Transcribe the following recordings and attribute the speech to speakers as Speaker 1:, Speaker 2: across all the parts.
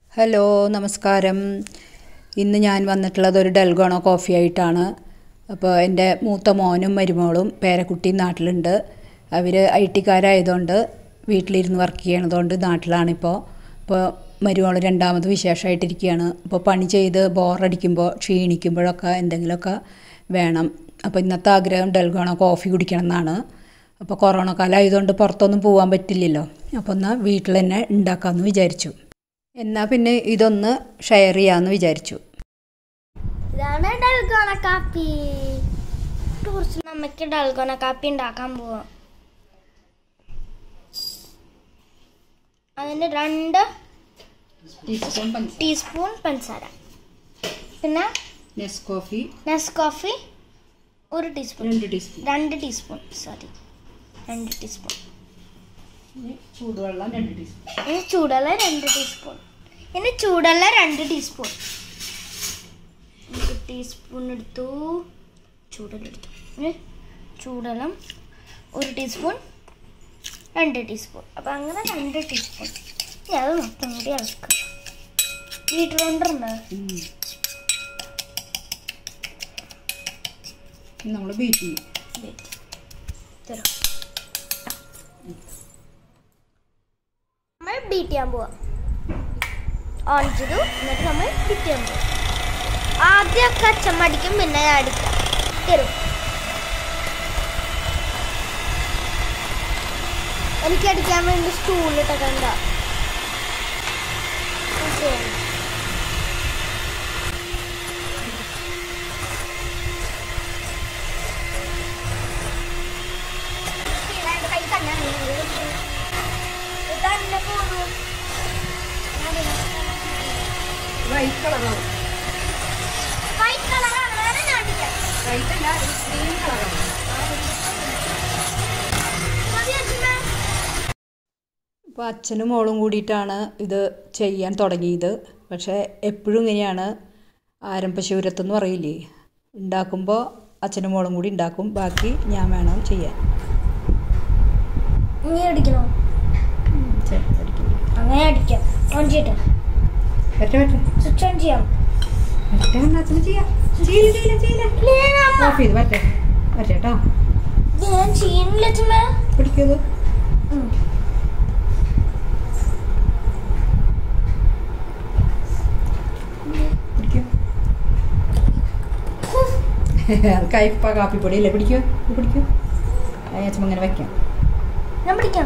Speaker 1: Hello നമസ്കാരം ഇന്ന് ഞാൻ വന്നിട്ടുള്ളത് ഒരു ഡൽഗോണോ കോഫി ആയിട്ടാണ് അപ്പോൾ എൻ്റെ മൂത്ത മോനും മരുമോളും പേരക്കുട്ടിയും നാട്ടിലുണ്ട് അവർ ഐ ടിക്കാരായതുകൊണ്ട് വീട്ടിലിരുന്ന് വർക്ക് ചെയ്യണതുകൊണ്ട് നാട്ടിലാണിപ്പോൾ ഇപ്പോൾ മരുമോൾ രണ്ടാമത് വിശേഷമായിട്ടിരിക്കുകയാണ് അപ്പോൾ പണി ചെയ്ത് ബോറടിക്കുമ്പോൾ ക്ഷീണിക്കുമ്പോഴൊക്കെ എന്തെങ്കിലുമൊക്കെ വേണം അപ്പോൾ ഇന്നത്തെ ആഗ്രഹം ഡൽഗോണോ കോഫി കുടിക്കണം എന്നാണ് അപ്പോൾ കൊറോണ കാലം ആയതുകൊണ്ട് പുറത്തൊന്നും പോകാൻ പറ്റില്ലല്ലോ അപ്പോൾ എന്നാൽ വീട്ടിൽ തന്നെ ഉണ്ടാക്കാമെന്ന് വിചാരിച്ചു എന്നാൽ പിന്നെ ഇതൊന്ന് ഷെയർ ചെയ്യാമെന്ന് വിചാരിച്ചു
Speaker 2: ഇതാണ് ഡൽഗോണ കാപ്പി കുറച്ച് നമുക്ക് ഡൽഗോണ കാപ്പി ഉണ്ടാക്കാൻ പോവാം അതിന് രണ്ട്
Speaker 1: ടീസ്പൂൺ പഞ്ചസാര
Speaker 2: ടീസ്പൂൺ പഞ്ചസാര പിന്നെ
Speaker 1: നെസ്കോഫി
Speaker 2: നെസ്കോഫി ഒരു ടീസ്പൂൺ
Speaker 1: രണ്ട് ടീസ്പൂൺ
Speaker 2: രണ്ട് ടീസ്പൂൺ സോറി രണ്ട് ടീസ്പൂൺ
Speaker 1: ചൂടുവെള്ളം രണ്ട് ടീസ്പൂൺ
Speaker 2: ഇനി ചൂടുള്ള രണ്ട് ടീസ്പൂൺ ഇനി ചൂടുള്ള രണ്ട് ടീസ്പൂൺ ഒരു ടീസ്പൂൺ എടുത്തു ചൂടുള്ള എടുത്തു ഇനി ചൂടുവെള്ളം ഒരു ടീസ്പൂൺ രണ്ട് ടീസ്പൂൺ അപ്പം അങ്ങനെ രണ്ട് ടീസ്പൂൺ ഇനി അത് മൊത്തം കൂടി ഇളക്കുക വീട്ടിൽ കൊണ്ടുണ്ട്
Speaker 1: നമ്മൾ ബീറ്റ് ചെയ്യും
Speaker 2: തരും നമ്മൾ ബീറ്റ് ചെയ്യാൻ പോവാം ഓൺ ചെയ്തു എന്നിട്ട് നമ്മൾ ബീറ്റ് ചെയ്യാൻ പോവാം ആദ്യമൊക്കെ അച്ഛമ്മ അടിക്കും പിന്നെ ഞാൻ അടിക്കാം തരും എനിക്ക് അടിക്കാൻ വേണ്ടി സ്റ്റൂളിട്ടൊക്കെ ഉണ്ടാ തന്നെ പോണു
Speaker 1: വൈറ്റ് കളറാവും
Speaker 2: വൈറ്റ് കളറാണ് വേറെ ഞാൻ അടിക്കാം
Speaker 1: വൈറ്റ് അല്ല ഗ്രീൻ കളറാവും
Speaker 2: മതി അച്ഛമ്മ
Speaker 1: അപ്പോൾ അച്ഛനും മോളും കൂടിയിട്ടാണ് ഇത് ചെയ്യാൻ തുടങ്ങിയത് പക്ഷേ എപ്പോഴും ഇങ്ങനെയാണ് ആരംഭശൂരത്തെന്ന് പറയില്ലേ ഉണ്ടാക്കുമ്പോൾ അച്ഛനും മോളും കൂടി ഉണ്ടാക്കും ബാക്കി ഞാൻ വേണം ചെയ്യാൻ
Speaker 2: നീ അടിക്കണോ അങ്ങനെ അടിക്കാം ഓൺ ചെയ്യട്ടെ
Speaker 1: പറ്റേ പറ്റേ
Speaker 2: സ്വിച്ച് ഓൺ ചെയ്യാം
Speaker 1: പറ്റേ അച്ഛന് ചെയ്യാം ചെയ്യില്ല ചെയ്യില്ല ചെയ്യില്ല ഓഫ് ചെയ്ത് പറ്റേ പറ്റേ കേട്ടോ
Speaker 2: ഇത് ഞാൻ ചെയ്യുന്നില്ല അച്ഛമ്മ
Speaker 1: പിടിക്കത് പിടിക്കൂ അത് കയ്പ കാപ്പിപ്പൊടി അല്ലേ പിടിക്കൂ ഇത് പിടിക്കൂ അയച്ചപ്പോൾ ഇങ്ങനെ വയ്ക്കാം
Speaker 2: ഞാൻ പിടിക്കാം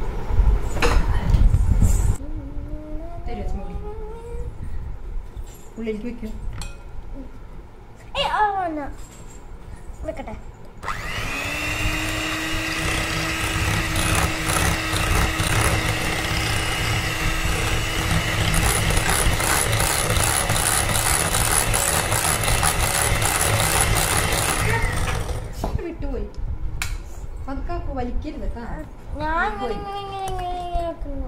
Speaker 1: തരൂ അച്ഛമ്മ പിടിക്കൂ ഉള്ളിലേക്ക് വയ്ക്കൂ
Speaker 2: ഏ ആ എന്നാ വെക്കട്ടെ
Speaker 1: വിട്ടുപോയി പതുക്കെ വലിക്കരുത് കേട്ടോ
Speaker 2: ഞാൻ ഇങ്ങനെ ഇങ്ങനെ ഇങ്ങനെ ഇങ്ങനെ ഇങ്ങനെ വെക്കുന്നു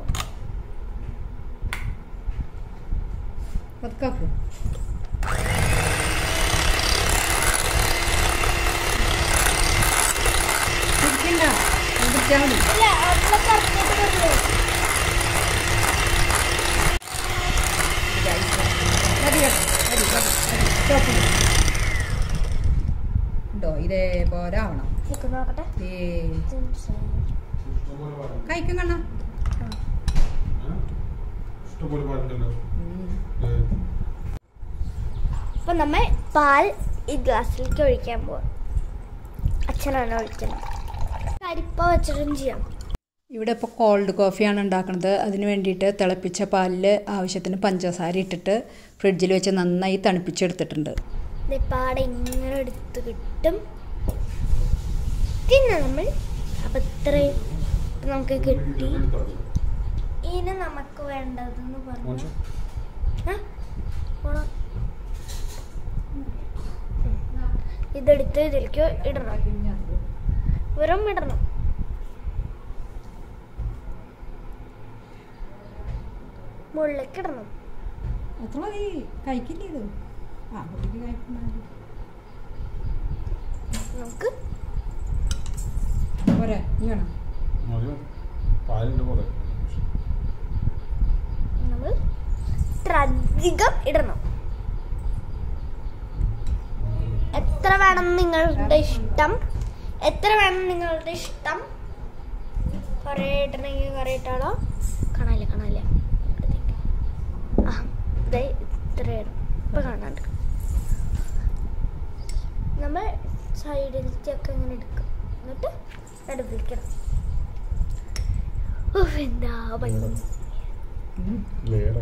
Speaker 1: പതുക്കാക്കൂ പിടിക്കണ്ട അത് പിടിച്ചാൽ മതി
Speaker 2: ഇല്ല അവിടെ കറക്റ്റായിട്ട് പറഞ്ഞു
Speaker 1: മതി കേട്ടോ. മതി, മതി, മതി. സ്റ്റോപ്പ് ചെയ്യ്. ഉണ്ടോ ഇതേപോലെ ആവണം
Speaker 2: നിൽക്ക് നോക്കട്ടെ
Speaker 1: ഏ കഴിക്കും കണ്ണ
Speaker 3: ഇഷ്ടംപോലെ പാലുണ്ടല്ലോ
Speaker 2: അപ്പൊ നമ്മൾ പാൽ ഈ ഗ്ലാസ്സിലേക്ക് ഒഴിക്കാൻ പോവാം അച്ഛനാണ് ഒഴിക്കുന്നത് കരിപ്പ വെച്ചിട്ടും ചെയ്യാം
Speaker 1: ഇവിടെ ഇപ്പോൾ കോൾഡ് കോഫിയാണ് ഉണ്ടാക്കുന്നത് അതിന് വേണ്ടിയിട്ട് തിളപ്പിച്ച പാലിൽ ആവശ്യത്തിന് പഞ്ചസാര ഇട്ടിട്ട് ഫ്രിഡ്ജിൽ വെച്ച് നന്നായി തണുപ്പിച്ചെടുത്തിട്ടുണ്ട്
Speaker 2: ദേ പാടെ ഇങ്ങനെ എടുത്ത് കിട്ടും പിന്നെ നമ്മൾ അപ്പം ഇത്രയും നമുക്ക് കിട്ടി ഇനി നമുക്ക് വേണ്ടതെന്ന് പറഞ്ഞു ആ? പോണം. ഇതെടുത്ത് ഇതിലേക്ക് ഇടണം വെറും ഇടണം മുകളിലേക്ക് ഇടണം
Speaker 1: അത്ര മതി കഴിക്കില്ലേ ഇത് ആ കുട്ടിക്ക് കഴിക്കുന്ന
Speaker 2: നമുക്ക്
Speaker 1: പോരെ നീ വേണം
Speaker 3: മതി പാലുണ്ട് പോലെ
Speaker 2: നമ്മൾ ഇത്ര അധികം ഇടണം എത്ര വേണം നിങ്ങളുടെ ഇഷ്ടം എത്ര വേണം നിങ്ങളുടെ ഇഷ്ടം കുറേ ഇടണമെങ്കിൽ കുറേ ഇട്ടാളോ കാണാല്ലേ കാണാല്ലേ ഇവിടത്തേക്ക്. ആ ദേ ഇത്ര ഇടും ഇപ്പൊ കാണാണ്ട് നമ്മൾ സൈഡിലത്തെയൊക്കെ ഇങ്ങനെ എടുക്കും എന്നിട്ട് നടുപ്പിക്കണം ഉഫ്, എന്താ ഭംഗി
Speaker 3: ലെയർ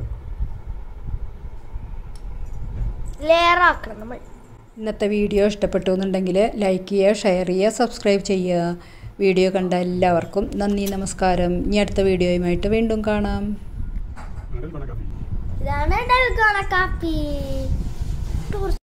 Speaker 2: ലെയർ ആക്കണം നമ്മൾ
Speaker 1: ഇന്നത്തെ വീഡിയോ ഇഷ്ടപ്പെട്ടു എന്നുണ്ടെങ്കിൽ ലൈക്ക് ചെയ്യുക ഷെയർ ചെയ്യുക സബ്സ്ക്രൈബ് ചെയ്യുക വീഡിയോ കണ്ട എല്ലാവർക്കും നന്ദി നമസ്കാരം ഇനി അടുത്ത വീഡിയോയുമായിട്ട് വീണ്ടും കാണാം
Speaker 3: ആരും പണക്കാപ്പി
Speaker 2: ഇതാണ് ഡൽഗോണ കാപ്പി